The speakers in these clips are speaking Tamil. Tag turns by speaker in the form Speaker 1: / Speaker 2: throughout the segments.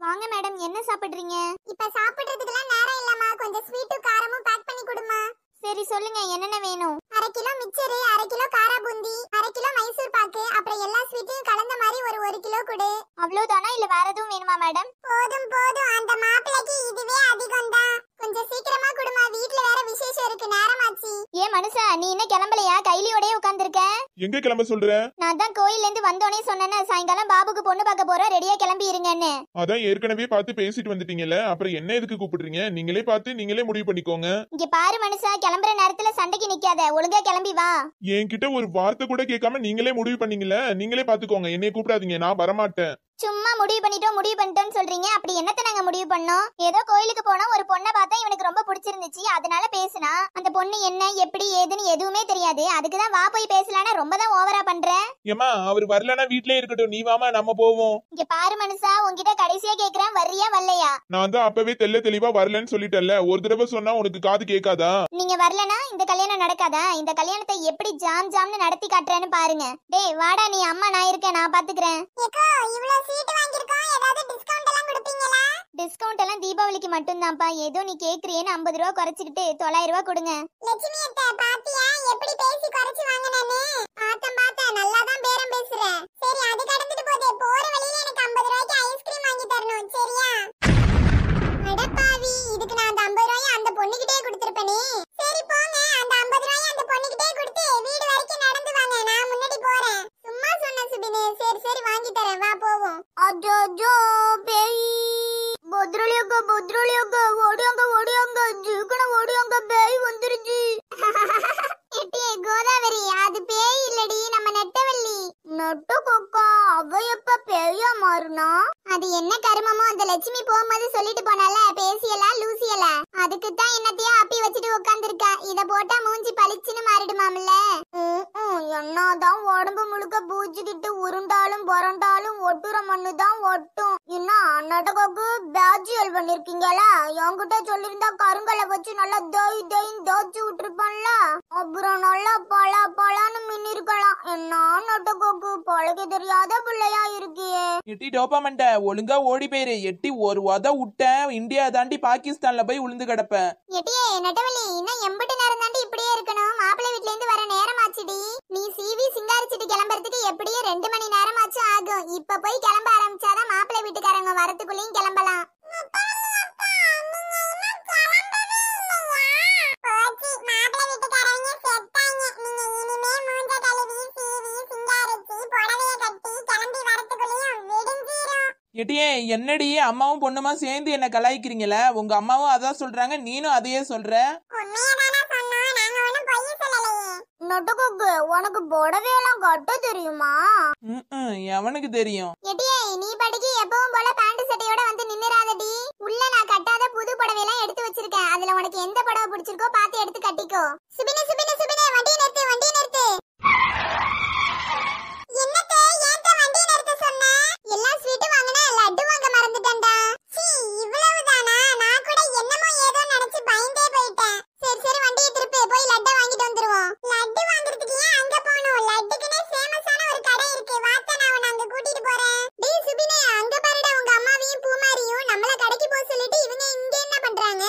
Speaker 1: வாங்க மேடம் என்ன சாப்பிடுறீங்க
Speaker 2: இப்ப சாப்பிடுறதுக்குலாம் நேரம் இல்லம்மா கொஞ்சம் ஸ்வீட்டும் காரமும் பேக் பண்ணி கொடுமா
Speaker 1: சரி சொல்லுங்க என்னென்ன வேணும்
Speaker 2: அரை கிலோ மிச்சரு அரை கிலோ காரா பூந்தி அரை கிலோ மைசூர் பாக்கு அப்புறம் எல்லா ஸ்வீட்டையும் கலந்த மாதிரி ஒரு ஒரு கிலோ கொடு
Speaker 1: அவ்வளவுதானா இல்ல வேற எதுவும் வேணுமா மேடம்
Speaker 2: போதும் போதும் அந்த மாப்பிளைக்கு இதுவே அதிகம் தான் கொஞ்சம் சீக்கிரமா கொடுமா வீட்ல வேற விசேஷம் இருக்கு நேரமாச்சு
Speaker 1: ஏன் மனுஷா நீ இன்னும் கிளம்பலையா கைலியோடய உட்காந்துருக்க
Speaker 3: எங்க கிளம்ப சொல்ற
Speaker 1: நான் தான் கோயில்ல இருந்து வந்தோடனே சொன்னேன்னு சாயங்காலம் பாபுக்கு பொண்ணு பார்க்க போறோம் ரெடியா கிளம்பி இருங்கன்னு
Speaker 3: அதான் ஏற்கனவே பார்த்து பேசிட்டு வந்துட்டீங்கல்ல அப்புறம் என்ன எதுக்கு கூப்பிடுறீங்க நீங்களே பார்த்து நீங்களே முடிவு பண்ணிக்கோங்க
Speaker 1: இங்க பாரு மனுஷா கிளம்புற நேரத்துல சண்டைக்கு நிக்காத ஒழுங்கா கிளம்பி வா
Speaker 3: என்கிட்ட ஒரு வார்த்தை கூட கேட்காம நீங்களே முடிவு பண்ணீங்கல்ல நீங்களே பாத்துக்கோங்க என்னைய கூப்பிடாதீங்க நான் வரமாட்டேன்
Speaker 1: சும்மா முடிவு பண்ணிட்டோம் முடிவு பண்ணிட்டோம்னு சொல்றீங்க அப்படி என்னத்த நாங்க முடிவு பண்ணோம் ஏதோ கோயிலுக்கு போனோம் ஒரு பொண்ணை பார்த்தா இவனுக்கு ரொம்ப பிடிச்சிருந்துச்சு அதனால பேசினா அந்த பொண்ணு என்ன எப்படி ஏதுன்னு எதுவுமே தெரியாது அதுக்கு தான் வா போய் பேசலாம்னா ரொம்ப தான் ஓவரா பண்ற
Speaker 3: ஏமா அவர் வரலன்னா வீட்லயே இருக்கட்டும் நீ வாமா நம்ம போவோம்
Speaker 1: இங்க பாரு மனுஷா உன்கிட்ட கடைசியா கேக்குறேன் வர்றியா வரலையா
Speaker 3: நான் தான் அப்பவே தெல்ல தெளிவா வரலன்னு சொல்லிட்டேன்ல ஒரு தடவை சொன்னா உனக்கு காது கேட்காதா
Speaker 1: நீங்க வரலனா இந்த கல்யாணம் நடக்காதா இந்த கல்யாணத்தை எப்படி ஜாம் ஜாம்னு நடத்தி காட்டுறேன்னு பாருங்க டேய் வாடா நீ அம்மா நான் இருக்கேன் நான் பாத்துக்கிறேன்
Speaker 2: ஏக்கோ இவ்ளோ சீட் வாங்கியிருக்கோம் ஏதாவது டிஸ்கவுண்ட் எல்லாம் கொடுப்பீங்களா
Speaker 1: டிஸ்கவுண்ட் எல்லாம் தீபாவளிக்கு மட்டும்தான்ப்பா ஏதோ நீ கேக்குறியேன்னு ஐம்பது ரூபா குறைச்சிக்கிட்டு தொள்ளாயிரம் ரூபா கொடுங்க
Speaker 2: லட்சுமி அத்தை பாத்தியா எப்படி பேசி குறைச்சு வாங்கினேன்னு பார்த்தேன் பார்த்தேன் நல்லா தான் பேரம் பேசுற சரி அது கடந்துட்டு போதே போற வழியில எனக்கு 50 ரூபாய்க்கு ஐஸ்கிரீம் வாங்கி தரணும் சரியா அடப்பாவி இதுக்கு நான் அந்த 50 ரூபாயை அந்த பொண்ணுகிட்டே கொடுத்திருப்பேனே சரி போங்க அந்த 50 ரூபாயை அந்த பொண்ணுகிட்டே கொடுத்து வீடு வரைக்கும் நடந்து வாங்க நான் முன்னாடி போறேன் சும்மா சொன்ன சுபினே சரி சரி வாங்கி தரேன் வா போவோம்
Speaker 1: அஜோ பேய் பத்ரலியங்க பத்ரலியங்க ஓடியாங்க ஓடியாங்க ஜீக்கன ஓடியாங்க பேய் வந்துருச்சு
Speaker 2: எட்டியே கோதாவரி அது பேய் இல்லடி நம்ம நெட்டவள்ளி
Speaker 1: நட்டு கொக்கா அவ எப்ப பேயா மாறுனா
Speaker 2: அது என்ன கருமமோ அந்த லட்சுமி போகும்போது சொல்லிட்டு போனால பேசியலா லூசியல அதுக்கு தான் என்னத்தையோ அப்பி வச்சுட்டு உட்கார்ந்திருக்கா இத போட்டா மூஞ்சி பளிச்சுன்னு மாறிடுமாம்ல
Speaker 1: என்னதான் உடம்பு முழுக்க பூச்சிக்கிட்டு உருண்டாலும் புரண்டாலும் ஒட்டுற மண்ணு தான் ஒட்டும் இன்னும் அண்ணாட்டக்காக்கு பேஜியல் பண்ணிருக்கீங்களா என்கிட்ட சொல்லியிருந்தா கருங்கலை வச்சு நல்லா தொய் தொயின்னு தோச்சு விட்டுருப்பான்ல அப்புறம் நல்லா பல பலான்னு மின்னிருக்கலாம் என்ன நட்டக்காக்கு பழக தெரியாத பிள்ளையா இருக்கியே
Speaker 4: எட்டி டோப்பாமண்ட ஒழுங்கா ஓடி போயிரு எட்டி ஒரு உத விட்டேன் இந்தியா தாண்டி பாகிஸ்தான்ல போய் உளுந்து கிடப்பேன்
Speaker 2: எட்டியே நெட்டவள்ளி இன்னும் எம்பிட்டு நேரம் தாண்டி இப்படியே இருக்கணும் மாப்பிள்ளை வீட்ல இருந்து வர நேரம் ஆச்சுடி நீ சிவி சிங்காரிச்சிட்டு கிளம்புறதுக்கு எப்படியும் ரெண்டு மணி நேரமாச்சும் ஆகும் இப்ப போய் கிளம்ப ஆரம்பிச்சாதான் மாப்பிள்ளை வீட்டுக்காரங்க வரதுக்குள்ளேயும் கிளம்பலாம்
Speaker 4: எட்டியே என்னடி அம்மாவும் பொண்ணுமா சேர்ந்து என்ன கலாய்க்கிறீங்களே உங்க அம்மாவும் அதான் சொல்றாங்க நீனும் அதையே சொல்ற
Speaker 1: நொட்டுக்கோக்கு உனக்கு புடவையெல்லாம் கட்ட தெரியுமா
Speaker 4: ம்ம், எவனுக்கு தெரியும்
Speaker 2: எட்டியே நீ படிக்கு எப்பவும் போல பேண்ட் சட்டையோட வந்து நின்னுறாதடி உள்ள நான் கட்டாத புது புடவையெல்லாம் எடுத்து வச்சிருக்கேன் அதுல உனக்கு எந்த புடவை பிடிச்சிருக்கோ பார்த்து எடுத்து கட்டிக்கோ சுபினே சுபினே சுபினே வண்டியை நிறுத்து வண்டியை நிறுத்து என்னத்தே ஏன்ட்ட வண்டியை நிறுத்த சொன்ன எல்லா ஸ்வீட்டும் வாங்கினா லட்டு வாங்க மறந்துட்டேன்டா சீ இவ்வளவுதானா நான் கூட என்னமோ ஏதோ நினைச்சு பயந்தே போயிட்டேன் சரி சரி வண்டியை திருப்பி போய் லட்டை வாங்கிட்டு வந்துருவோம் லட்டு வாங்குறதுக்கு ஏன் அங்க போகணும் லட்டுக்குனே ஃபேமஸான ஒரு கடை இருக்கு வாத்த நான் உன்னை அங்க கூட்டிட்டு போறேன் டேய் சுபினே அங்க பாருடா உங்க அம்மாவையும் பூமாரியும் நம்மள கடைக்கு போக சொல்லிட்டு இவங்க இங்க என்ன பண்றாங்க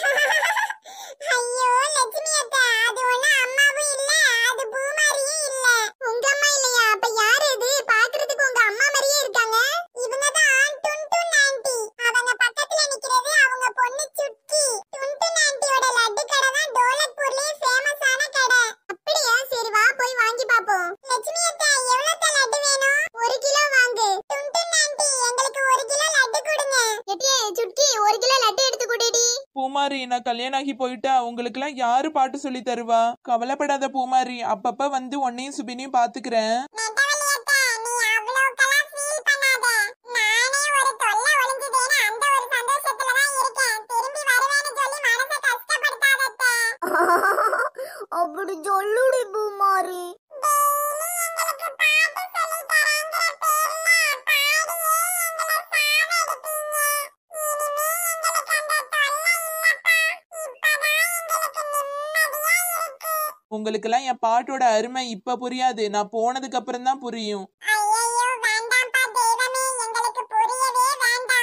Speaker 2: ஐயோ லட்சுமி அத்தை அது ஒண்ணு அம்மாவும் இல்ல அது பூமாரியும் இல்ல உங்க அம்மா இல்லையா அப்ப யார் இது பாக்குறதுக்கு உங்க அம்மா மாதிரியே இருக்காங்க இவங்க தான் டுன்டுன் ஆன்ட்டி அவங்க பக்கத்துல நிக்கிறது அவங்க பொண்ணு சுட்கி டுன்டுன் ஆன்ட்டியோட லட்டு கடை தான் டோலக்பூர்லயே ஃபேமஸான கடை அப்படியா சரி வா போய் வாங்கி பாப்போம் லட்சுமி அத்தை எவ்வளவு லட்டு வேணும் ஒரு கிலோ வாங்கு டுன்டுன் ஆன்ட்டி எங்களுக்கு ஒரு கிலோ லட்டு கொடுங்க எட்டியே சுட்கி ஒரு கிலோ லட்டு எடுத்து குடிடி
Speaker 4: பூமாரி நான் கல்யாணம் ஆகி போயிட்டா உங்களுக்குலாம் யாரு பாட்டு சொல்லி தருவா கவலைப்படாத பூமாரி அப்பப்ப வந்து உன்னையும் சுபினையும் பாத்துக்கிறேன்
Speaker 2: நெட்டவள்ளி அத்தை, நீ அவ்வளவுக்கெல்லாம் feel பண்ணாத. நானே ஒரு தொல்லை ஒளிஞ்சுதேன்னு அந்த ஒரு சந்தோஷத்துல தான் இருக்கேன். திரும்பி வருவேன்னு சொல்லி மனசை கஷ்டப்படுத்தாத அத்தை.
Speaker 1: அப்படி சொல்லுடி பூமாரி
Speaker 2: டெய்லி எங்களுக்கு பாட்டு சொல்லித் தரேங்கிற பேர்ல பாடியே எங்களை சாவடிப்பீங்க. இனிமே எங்களுக்கு அந்த தொல்லை இல்லப்பா. இப்பதான் எங்களுக்கு நிம்மதியா இருக்கு.
Speaker 4: உங்களுக்கெல்லாம் என் பாட்டோட அருமை இப்ப புரியாது நான் போனதுக்கு அப்புறம் தான் புரியும்
Speaker 2: ஐயையோ, வேண்டாம்ப்பா தெய்வமே, எங்களுக்கு புரியவே வேண்டாம்
Speaker 1: என்ன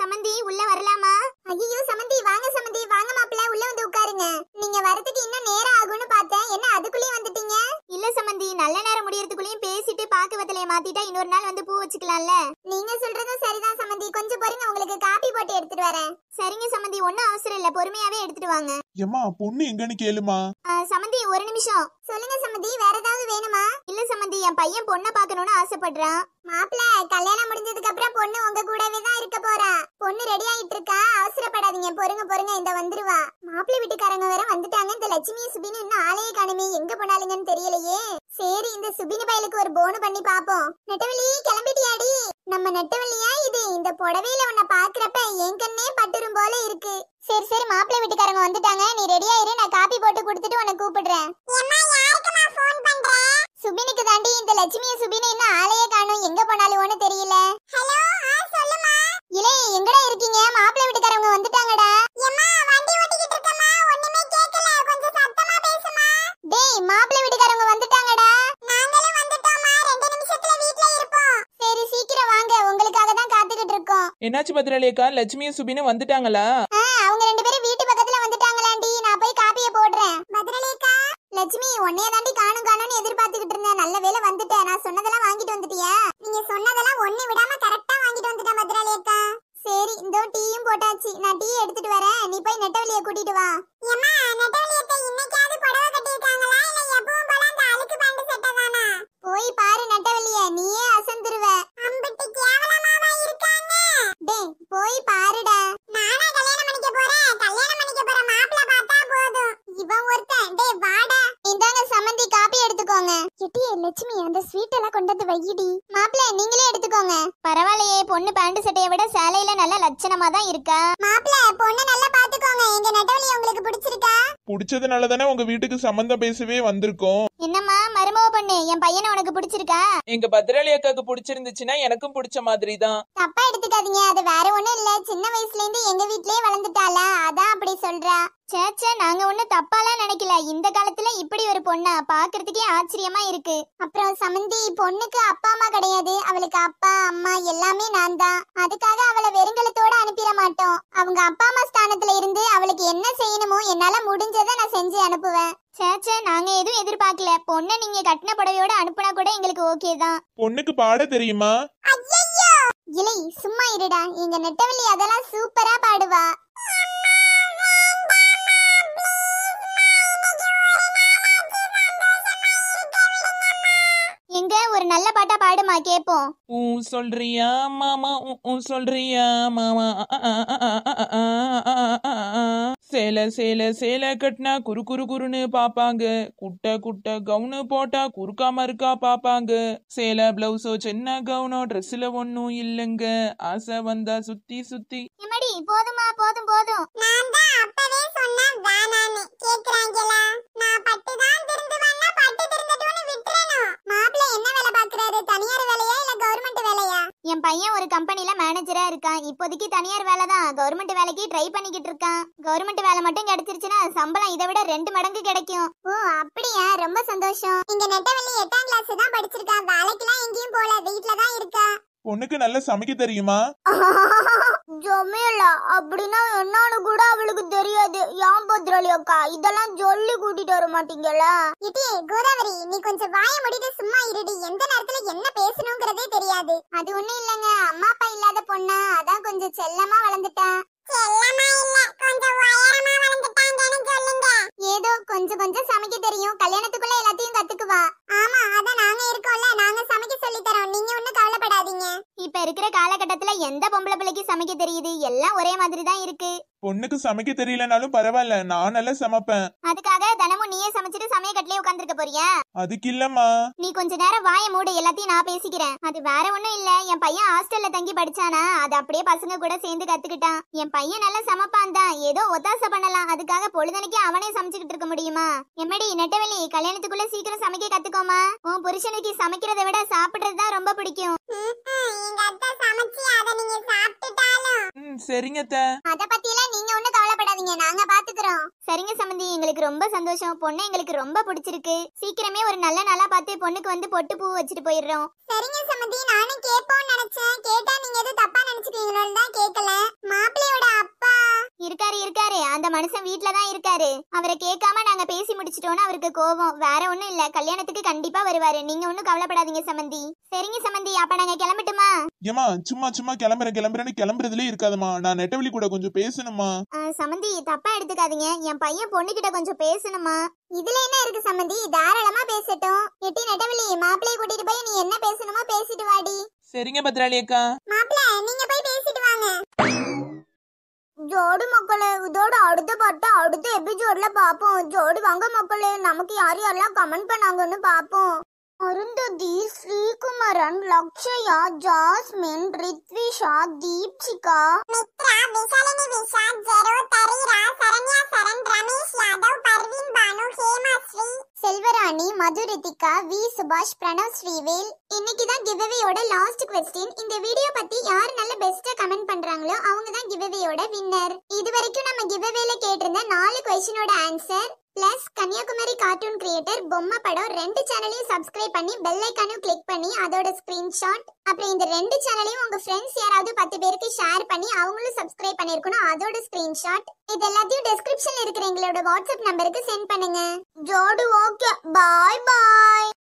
Speaker 1: சமந்தி உள்ள வரலாமா ஐயோ சமந்தி வாங்க சமந்தி வாங்க மாப்பிள்ள உள்ள வந்து உட்காருங்க நீங்க வரதுக்கு இன்னும் நேரம் ஆகும்னு பார்த்தேன் என்ன அதுக்குள்ளேயே வந்துட்டீங்க இல்ல சமந்தி நல்ல நேரம் முடியறதுக்குள்ளேயும் பேசிட்டு பாக்கு வெத்தலைய மாத்திட்டா இன்னொரு நாள் வந்து பூ வச்சுக்கலாம்ல நீங்க சொல்றதும் சரிதான் சமந்தி கொஞ்சம் பொறுங்க உங்களுக்கு காப்பி போட்டு எடுத்துட்டு வரேன் சரிங்க சமந்தி ஒண்ணும் அவசரம் இல்ல பொறுமையாவே எடுத்துட்டு வாங்க
Speaker 3: ஏம்மா பொண்ணு எங்கன்னு கேளுமா
Speaker 1: ஆ, சமந்தி ஒரு நிமிஷம் சொல்லுங்க சமந்தி வேற ஏதாவது வேணுமா இல்ல சமந்தி என் பையன் பொண்ணை பார்க்கணும்னு ஆசைப்படுறான் மாப்பிள்ள கல்யாணம் முடிஞ்சதுக்கு அப்புறம் பொண்ணு உங்க கூடவே தான் இருக்க போறா பொண்ணு ரெடி ஆயிட்டு இருக்கா அவசரப்படாதீங்க பொறுங்க பொறுங்க இந்த வந்துருவா மாப்பிள்ளை வீட்டுக்காரங்க வேற வந்துட்டாங்க இந்த லட்சுமி சுபினு இன்னும் ஆளையே காணுமே எங்க போனாலுங்கன்னு தெரியலையே சரி இந்த சுபினி பயலுக்கு ஒரு போனு பண்ணி பாப்போம் நெட்டவள்ளி கிளம்பிட்டியாடி நம்ம நெட்டவள்ளியா இது இந்த புடவையில உன்னை பாக்குறப்ப என் கண்ணே பட்டுரும் போல இருக்கு சரி சரி மாப்பிள்ளை வீட்டுக்காரங்க வந்துட்டாங்க நீ ரெடியா இரு நான் காப்பி போட்டு கொடுத்துட்டு உன்னை கூப்பிடுறேன்
Speaker 2: ஏம்மா யாருக்குமா ஃபோன் பண்ற
Speaker 1: சுபினுக்கு தாண்டி இந்த லட்சுமிய சுபினு இன்னும் ஆளையே காணும் எங்க போனாலும்னு தெரியல
Speaker 2: ஹலோ ஆ சொல்லுமா
Speaker 1: இலே எங்கடா இருக்கீங்க மாப்பிள்ளை வீட்டுக்காரங்க வந்துட்டாங்கடா
Speaker 2: ஏம்மா வண்டி ஓட்டிக்கிட்டு இருக்கமா ஒண்ணுமே கேட்கல கொஞ்சம் சத்தமா பேசுமா
Speaker 1: டேய் மாப்பிள்ளை வீட்டுக்காரங்க வந்துட்டாங்கடா
Speaker 2: நாங்களும் வந்துட்டோம்மா ரெண்டு நிமிஷத்துல வீட்ல இருப்போம்
Speaker 1: சரி சீக்கிரம் வாங்க உங்களுக்காக தான் காத்துக்கிட்டு இருக்கோம்
Speaker 4: என்னாச்சு பத்ராளியக்கா லட்சுமியும் சுபினும் வந்துட்டாங்களா
Speaker 1: ஆ, அவங்க ரெண்டு பேரும் வீட்டு பக்கத்துல வந்துட்டாங்களாண்டி நான் போய் காப்பிய போடுறேன் பத்ரலேக்கா லட்சுமி உன்னைய தாண்டி காணும் காணும்னு எதிர்பார்த்துக்கிட்டு இருந்தேன் நல்ல வேளை வந்துட்டேன் நான் சொன்னதெல்லாம் வாங்கிட்டு வந்துட்டியா
Speaker 2: நீங்க சொன்னதெல்லாம் ஒண்ணு விடாம கரெக்டா வாங்கிட்டு வந்துட்டேன் பத்ராலேக்கா
Speaker 1: சரி இந்த டீயும் போட்டாச்சு நான் டீ எடுத்துட்டு வரேன் நீ போய் நெட்டவழிய கூட்டிட்டு வா
Speaker 2: ஏம்மா நெட்டவழியத்தை இன்னைக்காவது புடவை கட்டியிருக்காங்களா இல்ல எப்பவும் போல அந்த அழுக்கு பேண்ட் சட்டை தானா
Speaker 1: போய் பாரு நெட்டவழிய நீயே அசந்துருவ
Speaker 2: அம்பிட்டு கேவலமாவா இருக்காங்க
Speaker 1: டேய் போய் பாருடா
Speaker 2: நானா கல்யாணம் பண்ணிக்க போறேன் கல்யாணம் பண்ணிக்க போற மாப்பிள்ளை பார்த்தா போதும்
Speaker 1: இவன் ஒருத்தன் டேய் வாடா இந்தாங்க சம்மந்தி காப்பி எடுத்துக்கோங்க எட்டி லட்சுமி அந்த ஸ்வீட் எல்லாம் கொண்டு வந்து வையிடி மாப்பிள்ள நீங்களே எடுத்துக்கோங்க பரவாயில்லையே பொண்ணு பேண்ட் சட்டையை விட சேலையில நல்ல லட்சணமா தான் இருக்கா
Speaker 2: மாப்பிள்ளை பொண்ணு நல்லா பாத்துக்கோங்க எங்க நெட்டவழி உங்களுக்கு பிடிச்சிருக்கா
Speaker 3: பிடிச்சதுனால தானே உங்க வீட்டுக்கு சம்மந்தம் பேசவே வந்திருக்கோம்
Speaker 1: என்னம்மா மருமவ பொண்ணு என் பையனை உனக்கு பிடிச்சிருக்கா
Speaker 4: எங்க பத்ராளி அக்காக்கு பிடிச்சிருந்துச்சுன்னா எனக்கும் பிடிச்ச மாதிரி தான்
Speaker 1: தப்பா எடுத்துக்காதீங்க அது வேற ஒண்ணும் இல்ல சின்ன வயசுல இருந்து எங்க வீட்லயே வளர்ந்துட்டாளா அதான் அப்படி சொல்றா சேச்சே நாங்க ஒண்ணு தப்பாலாம் நினைக்கல இந்த காலத்துல இப்படி ஒரு பொண்ணா பாக்குறதுக்கே ஆச்சரியமா இருக்கு அப்புறம் சமந்தி பொண்ணுக்கு அப்பா அம்மா கிடையாது அவளுக்கு அப்பா அம்மா எல்லாமே நான் தான் அதுக்காக அவளை வெறுங்கலத்தோட அனுப்பிட மாட்டோம் அவங்க அப்பா அம்மா ஸ்தானத்துல இருந்து அவளுக்கு என்ன செய்யணுமோ என்னால முடிஞ்சதை நான் செஞ்சு அனுப்புவேன் சேச்சே நாங்க எதுவும் எதிர்பார்க்கல பொண்ணை நீங்க கட்டின புடவையோட அனுப்புனா கூட எங்களுக்கு ஓகே தான்
Speaker 3: பொண்ணுக்கு பாட தெரியுமா
Speaker 2: ஐயோ
Speaker 1: இலை சும்மா இருடா எங்க நெட்டவள்ளி அதெல்லாம் சூப்பரா பாடுவா எங்க ஒரு நல்ல பாட்டா பாடுமா கேப்போம்
Speaker 4: ஊ சொல்றியா மாமா ஊ, ஊ சொல்றியா மாமா அ, அ, அ, அ, அ, அ, அ, அ, அ. சேலை சேலை சேலை கட்டினா குறு குறு குறுன்னு பாப்பாங்க குட்டை குட்டை கவுனு போட்டா குறுக்காம இருக்கா பாப்பாங்க சேலை பிளவுஸோ சின்ன கவுனோ ட்ரெஸ்ல ஒன்னும் இல்லைங்க ஆசை வந்தா சுத்தி சுத்தி
Speaker 1: எம்மடி போதுமா போதும் போதும்
Speaker 2: நான் தான் அப்பவே சொன்னேன் வேணான்னு கேக்குறாங்களா நான் பட்டு தான் திருந்துவேன்னா பட்டு திருந்தட்டும்னு விட்டுறணும் மாப்பிள்ளை என்ன வேலை பாக்குறாரு தனியார் வேலையா இல்ல கவர்மெண்ட் வேலையா
Speaker 1: என் பையன் ஒரு கம்பெனில மேனேஜரா இருக்கான் இப்போதைக்கு தனியார் வேலை தான் கவர்மெண்ட் வேலைக்கு ட்ரை பண்ணிக்கிட்டு இருக்கான் கவர்மெண்ட் வேலை மட்டும் கிடைச்சிருச்சுன்னா சம்பளம் இதை விட ரெண்டு மடங்கு கிடைக்கும் ஓ அப்படியா ரொம்ப சந்தோஷம்
Speaker 2: இங்க நெட்டவள்ளி எட்டாம் கிளாஸ் தான் படிச்சிருக்கா வேலைக்கெல்லாம் எங்கேயும் போல வீட்ல தான் இருக்கா
Speaker 3: பொண்ணுக்கு நல்லா சமைக்க தெரியுமா
Speaker 1: ஜொமேலா அப்படின்னா என்னன்னு கூட அவளுக்கு தெரியாது ஏன் பத்ராளி அக்கா இதெல்லாம் சொல்லி கூட்டிட்டு வர மாட்டீங்களா
Speaker 2: இட்டி கோதாவரி நீ கொஞ்சம் வாய மூடிட்டு சும்மா இருடி எந்த நேரத்துல என்ன பேசணுங்கிறதே தெரியாது
Speaker 1: அது ஒண்ணும் இல்லைங்க அம்மா அப்பா இல்லாத பொண்ணா அதான் கொஞ்சம் செல்லமா வளர்ந்துட்டேன்
Speaker 2: செல்லமா இல்ல கொஞ்சம் உயரமா வளர்ந்துட்டாங்கன்னு சொல்லுங்க
Speaker 1: ஏதோ கொஞ்சம் கொஞ்சம் சமைக்க தெரியும் கல்யாணத்துக்குள்ள எல்லாத்தையும் கத்துக்குவா
Speaker 2: ஆமா அத நாங்க இருக்கோம்ல நாங்க சமைக்க சொல்லி தரோம் நீங்க ஒண்ணும் கவலைப்படாதீங்க
Speaker 1: இப்ப இருக்கிற காலகட்டத்துல எந்த பொம்பளை பிள்ளைக்கு சமைக்க தெரியுது எல்லாம் ஒரே மாதிரி தான் இருக்கு
Speaker 3: பொண்ணுக்கு சமைக்க தெரியலனாலும் பரவாயில்ல நான் நல்லா சமைப்பேன்
Speaker 1: அதுக்காக தினமும் நீயே சமைச்சிட்டு சமய கட்டிலே உட்காந்துருக்க போறியா
Speaker 3: அதுக்கு இல்லம்மா
Speaker 1: நீ கொஞ்ச நேரம் வாய மூடு எல்லாத்தையும் நான் பேசிக்கிறேன் அது வேற ஒண்ணும் இல்ல என் பையன் ஹாஸ்டல்ல தங்கி படிச்சானா அது அப்படியே பசங்க கூட சேர்ந்து கத்துக்கிட்டான் என் பையன் நல்லா சமைப்பான் தான் ஏதோ ஒத்தாசை பண்ணலாம் அதுக்காக பொழுதனைக்கு அவனே சமைச்சுக்கிட்டு இருக்க முடியுமா எம்மடி நெட்டவெளி கல்யாணத்துக்குள்ள சீக்கிரம் சமைக்க கத்துக்கோமா உன் புருஷனுக்கு சமைக்கிறதை விட சாப்பிடுறது தான் ரொம்ப பிடிக்கும்
Speaker 2: ம்ம், எங்க அத்தை சமைச்சு அத நீங்க சாப்பிட்டுட்டாலும்
Speaker 4: ம் சரிங்க அத்தை.
Speaker 1: அத பத்தி எல்லாம் நீங்க ஒண்ணும் கவலைப்படாதீங்க நாங்க பாத்துக்கிறோம் சரிங்க சம்பந்தி எங்களுக்கு ரொம்ப சந்தோஷம் பொண்ணு எங்களுக்கு ரொம்ப பிடிச்சிருக்கு சீக்கிரமே ஒரு நல்ல நாளா பார்த்து பொண்ணுக்கு வந்து பொட்டு பூ வச்சுட்டு போயிடுறோம்
Speaker 2: சரிங்க சமந்தி நானும் கேட்போம்னு நினைச்சேன் கேட்டா நீங்க எதுவும் தப்பா நினைச்சுக்கீங்களோன்னு தான் கேட்கல
Speaker 1: வீட்ல தான் இருக்காரு அவரை கேட்காம நாங்க பேசி முடிச்சிட்டோம்னு அவருக்கு கோவம் வேற ஒண்ணும் இல்ல கல்யாணத்துக்கு கண்டிப்பா வருவாரு நீங்க ஒண்ணும் கவலைப்படாதீங்க சமந்தி சரிங்க சமந்தி அப்ப நாங்க கிளம்பட்டுமா
Speaker 3: ஏமா சும்மா சும்மா கிளம்புறேன் கிளம்புறேன்னு கிளம்புறதுலே இருக்காதம்மா நான் நெட்டவழி கூட கொஞ்சம் பேசணுமா
Speaker 1: ஆ, சமந்தி தப்பா எடுத்துக்காதீங்க என் பையன் பொண்ணுகிட்ட கொஞ்சம் பேசணுமா இதுல என்ன இருக்கு சமந்தி தாராளமா பேசட்டும் எட்டி நெட்டவள்ளி மாப்பிள்ளைய கூட்டிட்டு போய் நீ என்ன பேசணுமோ பேசிட்டு வாடி
Speaker 4: சரிங்க பத்ராளி அக்கா
Speaker 2: மாப்பிள்ள நீங்க போய் பேசிட்டு வாங்க
Speaker 1: ஜோடு மக்களே இதோட அடுத்த பாட்டு அடுத்த எபிசோட்ல பாப்போம் ஜோடு வாங்க மக்களே நமக்கு யார் யாரெல்லாம் கமெண்ட் பண்ணாங்கன்னு பாப்போம் அருந்ததி ஸ்ரீகுமரன் லக்ஷயா ஜாஸ்மின் ரித்விஷா தீப்சிகா
Speaker 2: மித்ரா விசாலினி விஷா ஜெரோ தரீரா சரண்யா சரண் ரமேஷ் யாதவ் பர்வீன் பானு ஹேமாஸ்ரீ
Speaker 1: செல்வராணி மதுரிதிகா வி சுபாஷ் பிரணவ் ஸ்ரீவேல் இன்னைக்கு தான் கிவ்அவேயோட லாஸ்ட் கொஸ்டின் இந்த வீடியோ பத்தி யார் நல்ல பெஸ்டா கமெண்ட் பண்றாங்களோ அவங்க தான் கிவ்அவேயோட வின்னர் இது வரைக்கும் நம்ம கிவ்அவேல கேட்டிருந்த நாலு கொஸ்டினோட answer plus Kanyakumari cartoon creator பொம்மை படம் ரெண்டு சேனலையும் சப்ஸ்கிரைப் பண்ணி பெல் ஐக்கானையும் கிளிக் பண்ணி அதோட ஸ்கிரீன்ஷாட் அப்புறம் இந்த ரெண்டு சேனலையும் உங்க ஃப்ரெண்ட்ஸ் யாராவது பத்து பேருக்கு ஷேர் பண்ணி அவங்களும் சப்ஸ்கிரைப் பண்ணிருக்கணும் அதோட ஸ்கிரீன்ஷாட் இது எல்லாத்தையும் டெஸ்கிரிப்ஷன்ல இருக்கிற எங்களோட வாட்ஸ்அப் நம்பருக்கு சென்ட் பண்ணுங்க ஜோடு ஓகே பாய் பாய்